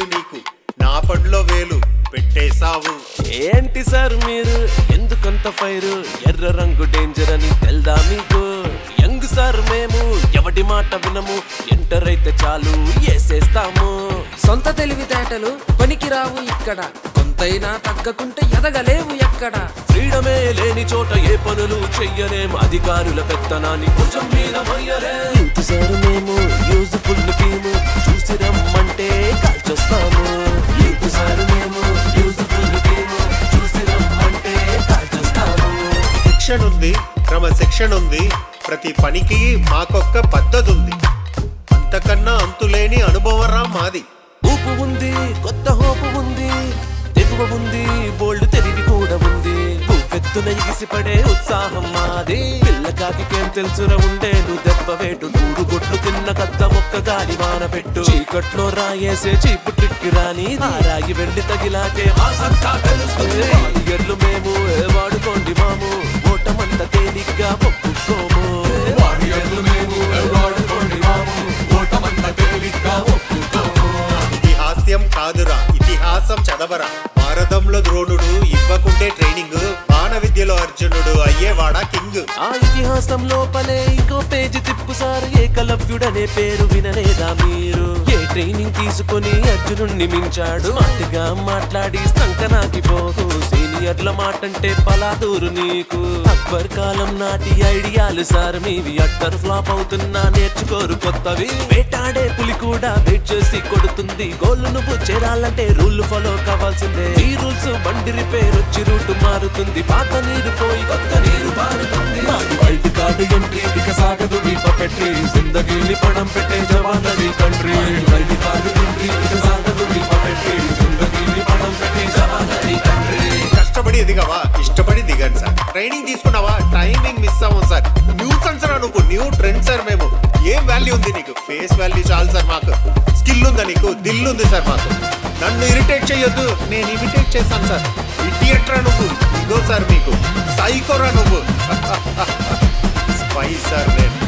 లేదు నీకు నా పండ్లో వేలు పెట్టేశావు ఏంటి సార్ మీరు ఎందుకంత ఫైర్ ఎర్ర రంగు డేంజర్ అని తెల్దా మీకు యంగ్ సార్ మేము ఎవడి మాట వినము ఎంటర్ అయితే చాలు వేసేస్తాము సొంత తెలివితేటలు పనికిరావు ఇక్కడ కొంతైనా తగ్గకుంటే ఎదగలేవు ఎక్కడ ఫ్రీడమే లేని చోట ఏ పనులు చెయ్యలేం అధికారుల పెత్తనాన్ని భుజం మీద మొయ్యలే యూత్ సార్ మేము యూజ్ఫుల్ టీము చూసి రమ్మంటే కాల్చొస్తాము యూత్ సార్ మేము యూజ్ఫుల్ టీము చూసి రమ్మంటే కాల్చొస్తాము శిక్షణ ఉంది క్రమశిక్షణ ఉంది ప్రతి పనికి మాకొక్క పద్ధతి ఉంది అంతకన్నా అంతులేని అనుభవం రా మాది ఊపు ఉంది కొత్త హోపు ఉంది తెగువ ఉంది బోల్డ్ తెలివి కూడా ఉంది ఉవ్వెత్తున ఎగిసిపడే ఉత్సాహం మాది పిల్లకాకికేం తెలుసురా ఉండేను దెబ్బ వేటు నూరు గుడ్లు తిన్న కద్ద ఒక్క గాలి వాన పెట్టు చీకట్లో రాయేసే చీపు ట్రిక్ రాని ఆ రాయి వెళ్ళి తగిలాకే మా సత్తా తెలుస్తుంది వారియర్లు మేము ఏ వాడుకోండి మాము ఓటమంత తేలిగ్గా ఒప్పుకోము వారియర్లు మేము ఏ వాడుకోండి మాము ఓటమంత తేలిగ్గా ఒప్పుకోము ఇది హాస్యం కాదురా ఇతిహాసం చదవరా భారతంలో ద్రోణుడు ఇవ్వకుండే ట్రైనింగ్ బాణ విద్యలో అర్జునుడు అయ్యేవాడా కింగ్ ఆ ఇతిహాసం లోపలే ఇంకో పేజీ తిప్పు సార్ ఏకలవ్యుడనే పేరు వినలేదా మీరు ఏ ట్రైనింగ్ తీసుకొని అర్జునుణ్ణి మించాడు మాటిగా మాట్లాడి సంకనాకి పోకు సీనియర్ల మాటంటే పలాదూరు నీకు అక్బర్ కాలం నాటి ఐడియాలు సార్ మీవి అట్టర్ ఫ్లాప్ అవుతున్నా నేర్చుకోరు కొత్తవి వేటాడే పులి కూడా వెయిట్ చేసి కొడుతుంది గోళ్ళు నువ్వు చేరాలంటే రూల్ ఫాలో కావాల్సిందే ఈ రూల్స్ బండి రిపేర్ వచ్చి రూట్ మారుతుంది పాత నీరు పోయి కొత్త నీరు మారుతుంది వైల్డ్ కార్డు ఎంట్రీ ఇక సాగదు మీ పపెట్రీ జిందగీని పడం పెట్టే జవానది కంట్రీ వైల్డ్ కార్డు ఎంట్రీ ఇక సాగదు మీ పపెట్రీ జిందగీని పడం పెట్టే జవానది కంట్రీ కష్టపడి దిగవా ఇష్టపడి దిగండి సార్ ట్రైనింగ్ తీసుకున్నావా టైమింగ్ మిస్ అవ్వం సార్ న్యూ సెన్సర్ నువ్వు న్యూ ట్రెండ్ సార్ మేము ఏం వాల్యూ ఉంది నీకు ఫేస్ వాల్యూ చాలు సార్ మాకు స్కిల్ ఉందా నీకు దిల్ ఉంది సార్ మాకు నన్ను ఇరిటేట్ చేయొద్దు నేను ఇమిటేట్ చేశాను సార్ ఇడియట్ రా నువ్వు ఇగో సార్ మీకు సైకోరా నువ్వు స్పై సార్ నేను